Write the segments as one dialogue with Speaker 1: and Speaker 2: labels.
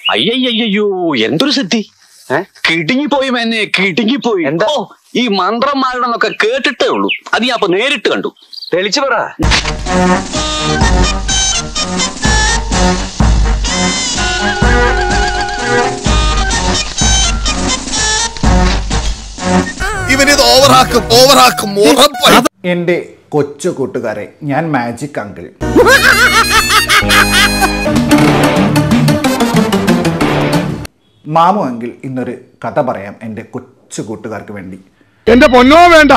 Speaker 1: അയ്യയ്യോ എന്തൊരു സിദ്ധി
Speaker 2: ഏ?
Speaker 1: കിടുങ്ങിപ്പോയി എന്നെ കിടുങ്ങിപ്പോയി
Speaker 2: എന്താ?
Speaker 1: ഓ, ഈ മന്ത്രന്മാരുടെന്നൊക്കെ കേട്ടിട്ടേ ഉള്ളൂ അത് ഞാൻ അപ്പൊ നേരിട്ട് കണ്ടു
Speaker 2: തെളിച്ചു പറ
Speaker 3: ഇവനിത് ഓവറാക്കും ഓവറാക്കും ഉറപ്പായി
Speaker 4: എൻ്റെ കൊച്ചു കൂട്ടുകാരെ ഞാൻ മാജിക് അങ്കിൾ മാമു അങ്കിൾ ഇന്നൊരു കഥ പറയാം എൻ്റെ കൊച്ചു കൂട്ടുകാർക്ക് വേണ്ടി
Speaker 3: എന്റെ പൊന്നോ വേണ്ട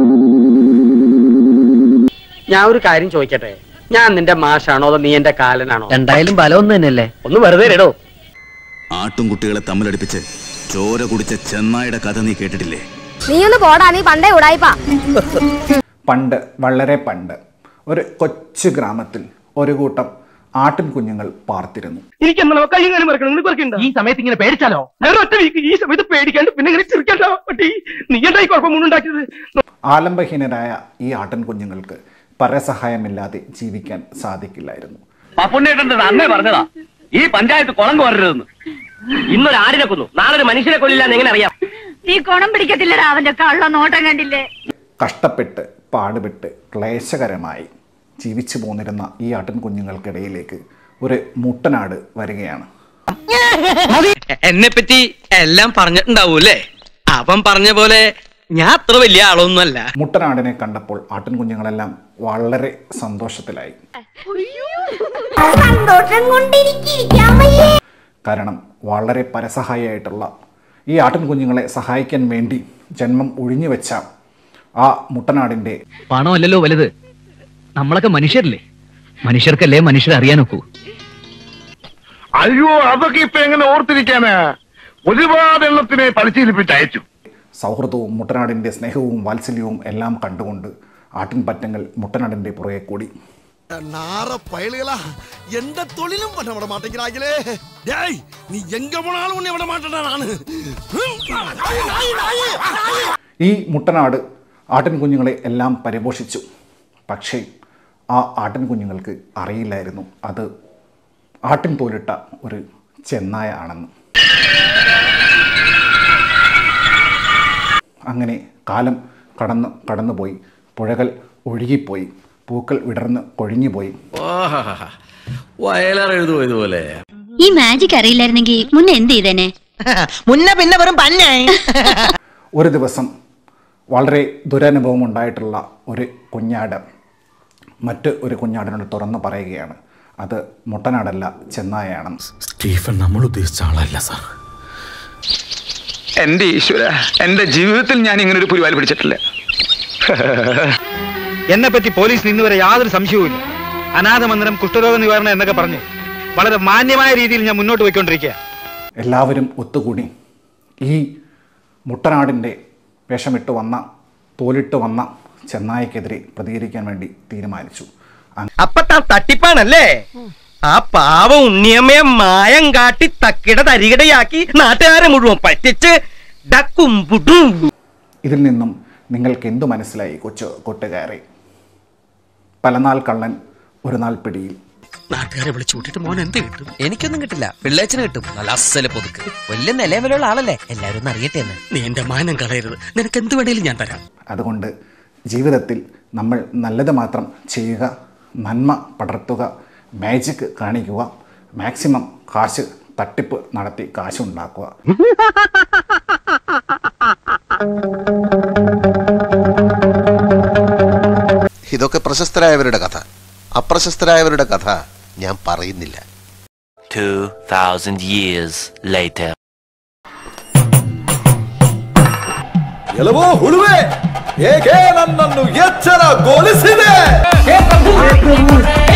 Speaker 5: ഞാൻ ഒരു കാര്യം ചോദിക്കട്ടെ ഞാൻ നിന്റെ മാഷാണോ അതോ നീ എന്റെ കാലനാണോ
Speaker 6: എന്തായാലും ബലം ഒന്ന് തന്നെയല്ലേ
Speaker 5: ഒന്ന് വെറുതെ ഇടോ
Speaker 7: ആട്ടുംകുട്ടികളെ തമ്മിലടിപ്പിച്ച് ചോര കുടിച്ച ചെന്നായുടെ കഥ നീ കേട്ടിട്ടില്ലേ
Speaker 8: നീ ഒന്ന് പോടാ നീ പണ്ടേ ഉടായിപ്പാ
Speaker 4: പണ്ട് വളരെ പണ്ട് ഒരു കൊച്ചു ഗ്രാമത്തിൽ ഒരു കൂട്ടം ആട്ടിൻ കുഞ്ഞുങ്ങൾ പാർത്തിരുന്നു
Speaker 5: എനിക്ക് എന്താ കൈ ഇങ്ങനെ മറക്കണം നിനക്ക് മറക്കണ്ട ഈ സമയത്ത് ഇങ്ങനെ പേടിച്ചാലോ വേറെ ഒറ്റ വീക്ക് ഈ സമയത്ത് പേടിക്കാണ്ട് പിന്നെ ഇങ്ങനെ ചിരിക്കണ്ട പട്ടി നീ എന്തായി കുഴപ്പമുണ്ടാക്കിയത്
Speaker 4: ആലംബഹീനരായ ഈ ആട്ടിൻ കുഞ്ഞുങ്ങൾക്ക് പരസഹായമില്ലാതെ ജീവിക്കാൻ സാധിക്കില്ലായിരുന്നു
Speaker 5: പപ്പുണ്ണേട്ടൻ്റെ അന്നേ പറഞ്ഞതാ ഈ പഞ്ചായത്ത് കുളം കോരരുതെന്ന് ഇന്നൊരു ആടിനെ കൊന്നു നാളെ ഒരു മനുഷ്യനെ കൊല്ലില്ല എന്ന് എങ്ങനെ അറിയാം
Speaker 8: നീ കുണം പിടിക്കത്തില്ലടാ അവന്റെ കള്ള നോട്ടം കണ്ടില്ലേ
Speaker 4: കഷ്ടപ്പെട്ട് പാടുപെട്ട് ക്ലേശകരമായി ജീവിച്ചു പോന്നിരുന്ന ഈ ആട്ടിൻ കുഞ്ഞുങ്ങൾക്കിടയിലേക്ക് ഒരു മുട്ടനാട് വരികയാണ്
Speaker 6: എന്നെ പറ്റി എല്ലാം പറഞ്ഞിട്ടുണ്ടാവൂല്ലേ അവൻ പറഞ്ഞ പോലെ ഞാൻ അത്ര വലിയ ആളൊന്നുമല്ല
Speaker 4: മുട്ടനാടിനെ കണ്ടപ്പോൾ ആട്ടിൻ കുഞ്ഞുങ്ങളെല്ലാം വളരെ സന്തോഷത്തിലായി
Speaker 8: സന്തോഷം കൊണ്ടിരിക്കാൻ വയ്യേ
Speaker 4: കാരണം വളരെ പരസഹായിയായിട്ടുള്ള ഈ ആട്ടിൻ കുഞ്ഞുങ്ങളെ സഹായിക്കാൻ വേണ്ടി ജന്മം ഒഴിഞ്ഞു വെച്ച ആ മുട്ടനാടിൻ്റെ
Speaker 6: പണമല്ലല്ലോ വലുത് നമ്മളൊക്കെ മനുഷ്യരല്ലേ മനുഷ്യർക്കല്ലേ മനുഷ്യരെ അറിയാനൊക്കൂ
Speaker 3: അയ്യോ അതൊക്കെ ഇപ്പൊ എങ്ങനെ ഓർത്തിരിക്കാനാ ഒരുപാട് എണ്ണത്തിനെ പരിശീലിപ്പിച്ച് അയച്ചു
Speaker 4: സൗഹൃദവും മുട്ടനാടിൻ്റെ സ്നേഹവും വാത്സല്യവും എല്ലാം കണ്ടുകൊണ്ട് ആട്ടിൻ പറ്റങ്ങൾ മുട്ടനാടിൻ്റെ പുറകെ കൂടി
Speaker 3: நார பயலுகளா எந்த தொழிலும் பண்ண விட மாட்டேங்கிறாங்களே டேய் நீ எங்க போனாலும் உன்னை விட மாட்டேடா நானு ஹம், நாய், நாய், நாய், நாய்.
Speaker 4: ഈ മുട്ടനാട് ആട്ടിൻ കുഞ്ഞുങ്ങളെ എല്ലാം പരിപോഷിച്ചു പക്ഷേ ആ ആട്ടിൻ കുഞ്ഞുങ്ങൾക്ക് അറിയില്ലായിരുന്നു അത് ആട്ടിൻ തോലിട്ട ഒരു ചെന്നായ ആണെന്ന് അങ്ങനെ കാലം കടന്ന് കടന്നുപോയി പുഴകൾ ഒഴുകിപ്പോയി പൂക്കൾ വിടർന്ന് കൊഴിഞ്ഞുപോയി
Speaker 7: വയലാർ എഴുതുപോലെ
Speaker 8: ഈ മാജിക് അറിയില്ലായിരുന്നെങ്കിൽ മുന്നേ എന്ത് ചെയ്തേനെ
Speaker 6: മുന്നേ പിന്നെ വെറും പന്നായി
Speaker 4: ഒരു ദിവസം വളരെ ദുരനുഭവം ഉണ്ടായിട്ടുള്ള ഒരു കുഞ്ഞാട് മറ്റ് ഒരു കുഞ്ഞാടിനോട് തുറന്നു പറയുകയാണ് അത് മുട്ടനാടല്ല ചെന്നായയാണെന്ന്
Speaker 7: സ്റ്റീഫൻ നമ്മൾ ഉദ്ദേശിച്ച ആളല്ല സാർ
Speaker 1: എന്റെ ഈശ്വര എന്റെ ജീവിതത്തിൽ ഞാൻ ഇങ്ങനെ ഒരു പുരിവാലി പിടിച്ചിട്ടില്ല
Speaker 9: എന്നെ പറ്റി പോലീസിന് ഇന്ന് വരെ യാതൊരു സംശയവുമില്ല അനാഥ മന്ദിരം കുഷ്ഠരോഗ നിവാരണം എന്നൊക്കെ പറഞ്ഞ് വളരെ മാന്യമായ രീതിയിൽ ഞാൻ മുന്നോട്ട് പോയിക്കൊണ്ടിരിക്കുക
Speaker 4: എല്ലാവരും ഒത്തുകൂടി ഈ മുട്ടനാടിൻ്റെ വേഷമിട്ട് വന്ന തോലിട്ട് വന്ന ചെന്നായക്കെതിരെ പ്രതികരിക്കാൻ വേണ്ടി തീരുമാനിച്ചു അ-
Speaker 6: അപ്പൊ താൻ തട്ടിപ്പാണല്ലേ ആ പാവ ഉണ്ണിയമ്മയെ മായം കാട്ടി തക്കിട തരികിടയാക്കി നാട്ടുകാരെ മുഴുവൻ പറ്റിച്ച് ഡക്കും പുടും
Speaker 4: ഇതിൽ നിന്നും നിങ്ങൾക്ക് എന്തു മനസ്സിലായി കൊച്ചു കൂട്ടുകാരെ പലനാൾ കള്ളൻ ഒരു നാൾ പിടിയിൽ
Speaker 5: നാട്ടുകാരെ വിളിച്ചു കൂട്ടിട്ട് മോൻ എന്ത് കിട്ടും
Speaker 6: എനിക്കൊന്നും കിട്ടില്ല പിള്ളേച്ചന് കിട്ടും നല്ല അസല് പൊതുക്ക് വലിയ നിലവിലുള്ള ആളല്ലേ എല്ലാവരും ഒന്ന് അറിയട്ടെ എന്ന്
Speaker 5: നീ എന്റെ മാനം കളയരുത് നിനക്ക് എന്ത് വേണേലും ഞാൻ തരാം
Speaker 4: അതുകൊണ്ട് ജീവിതത്തിൽ നമ്മൾ നല്ലത് മാത്രം ചെയ്യുക നന്മ പടർത്തുക മാജിക് കാണിക്കുക മാക്സിമം കാശ് തട്ടിപ്പ് നടത്തി കാശുണ്ടാക്കുക
Speaker 10: ഇതൊക്കെ പ്രശസ്തരായവരുടെ കഥ അപ്രശസ്തരായവരുടെ കഥ ഞാൻ പറയുന്നില്ല
Speaker 11: 2000 years later.
Speaker 3: ಎಲ್ಲವೋ ಹುಳುವೆ ಹೇಗೆ ನನ್ನನ್ನು ಎಚ್ಚರಗೊಳಿಸಿದೆ